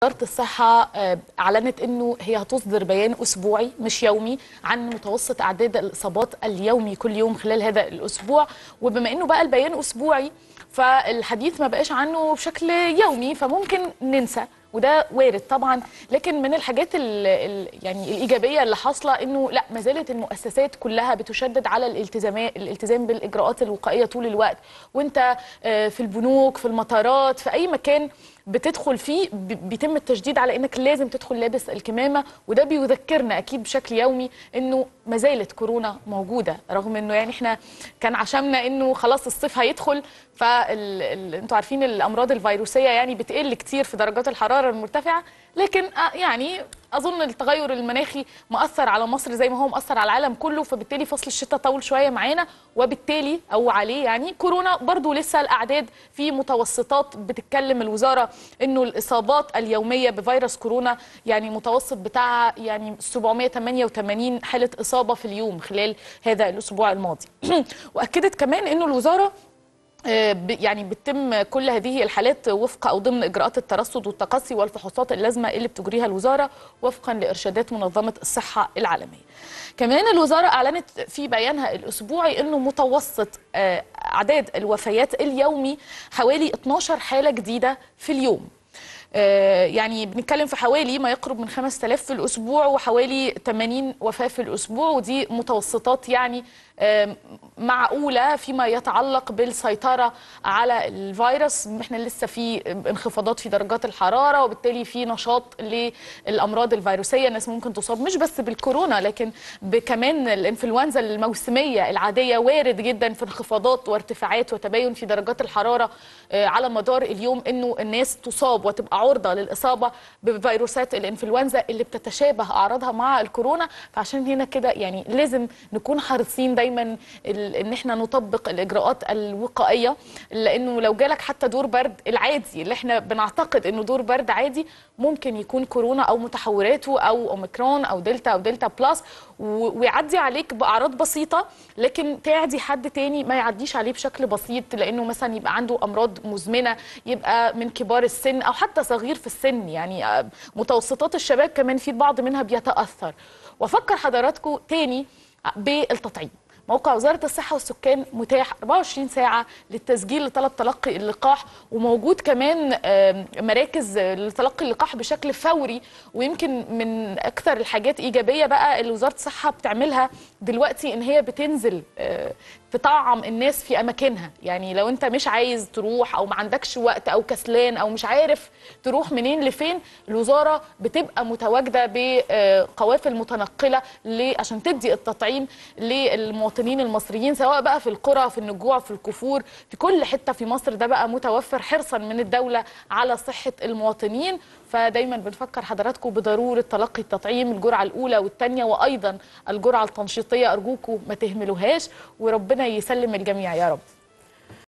وزارة الصحة آه، أعلنت أنه هي هتصدر بيان أسبوعي مش يومي عن متوسط أعداد الإصابات اليومي كل يوم خلال هذا الأسبوع وبما أنه بقى البيان أسبوعي فالحديث ما بقاش عنه بشكل يومي فممكن ننسى وده وارد طبعا لكن من الحاجات ال ال يعني الايجابيه اللي حاصله انه لا ما زالت المؤسسات كلها بتشدد على الالتزامات الالتزام بالاجراءات الوقائيه طول الوقت وانت آه، في البنوك في المطارات في اي مكان بتدخل فيه ب- بيتم التشديد على انك لازم تدخل لابس الكمامه وده بيذكرنا اكيد بشكل يومي انه ما زالت كورونا موجوده رغم انه يعني احنا كان عشمنا انه خلاص الصيف هيدخل فال ال- انتوا عارفين الامراض الفيروسيه يعني بتقل كتير في درجات الحراره المرتفعه لكن آه، يعني اظن التغير المناخي مأثر على مصر زي ما هو مأثر على العالم كله فبالتالي فصل الشتاء طول شويه معانا وبالتالي او عليه يعني كورونا برضو لسه الاعداد في متوسطات بتتكلم الوزاره انه الاصابات اليوميه بفيروس كورونا يعني متوسط بتاعها يعني 788 حاله اصابه في اليوم خلال هذا الاسبوع الماضي واكدت كمان انه الوزاره آه، ب- يعني بتتم كل هذه الحالات وفق او ضمن اجراءات الترصد والتقصي والفحوصات اللازمه اللي بتجريها الوزاره وفقا لارشادات منظمه الصحه العالميه. كمان الوزاره اعلنت في بيانها الاسبوعي انه متوسط آه، اعداد الوفيات اليومي حوالي 12 حاله جديده في اليوم. آه، يعني بنتكلم في حوالي ما يقرب من 5000 في الاسبوع وحوالي 80 وفاه في الاسبوع ودي متوسطات يعني آه، معقوله فيما يتعلق بالسيطره على الفيروس احنا لسه في انخفاضات في درجات الحراره وبالتالي في نشاط للامراض الفيروسيه الناس ممكن تصاب مش بس بالكورونا لكن كمان الانفلونزا الموسميه العاديه وارد جدا في انخفاضات وارتفاعات وتباين في درجات الحراره آه، على مدار اليوم انه الناس تصاب وتبقى عرضه للاصابه بفيروسات الانفلونزا اللي بتتشابه اعراضها مع الكورونا فعشان هنا كده يعني لازم نكون حريصين دايما ال- ان احنا نطبق الاجراءات الوقائيه لانه لو جالك حتى دور برد العادي اللي احنا بنعتقد انه دور برد عادي ممكن يكون كورونا او متحوراته او اوميكرون او دلتا او دلتا بلس و- ويعدي عليك باعراض بسيطه لكن تعدي حد تاني ما يعديش عليه بشكل بسيط لانه مثلا يبقى عنده امراض مزمنه يبقى من كبار السن او حتى صغير في السن يعني آه، متوسطات الشباب كمان في البعض منها بيتاثر وافكر حضراتكم تاني بالتطعيم موقع وزارة الصحة والسكان متاح 24 ساعة للتسجيل لطلب تلقي اللقاح وموجود كمان آم، مراكز لتلقي اللقاح بشكل فوري ويمكن من أكثر الحاجات إيجابية بقى اللي وزارة الصحة بتعملها دلوقتي إن هي بتنزل آه، تطعم الناس في أماكنها يعني لو أنت مش عايز تروح أو ما عندكش وقت أو كسلان أو مش عارف تروح منين لفين الوزارة بتبقى متواجدة بقوافل متنقلة ل- عشان تدي التطعيم للمواطنين المصريين سواء بقى في القرى في النجوع في الكفور في كل حتة في مصر ده بقى متوفر حرصا من الدولة على صحة المواطنين فدايما بنفكر حضراتكم بضرورة تلقي التطعيم الجرعة الأولى والثانية وأيضا الجرعة التنشيطية أرجوكم ما تهملوهاش وربنا يسلم الجميع يا رب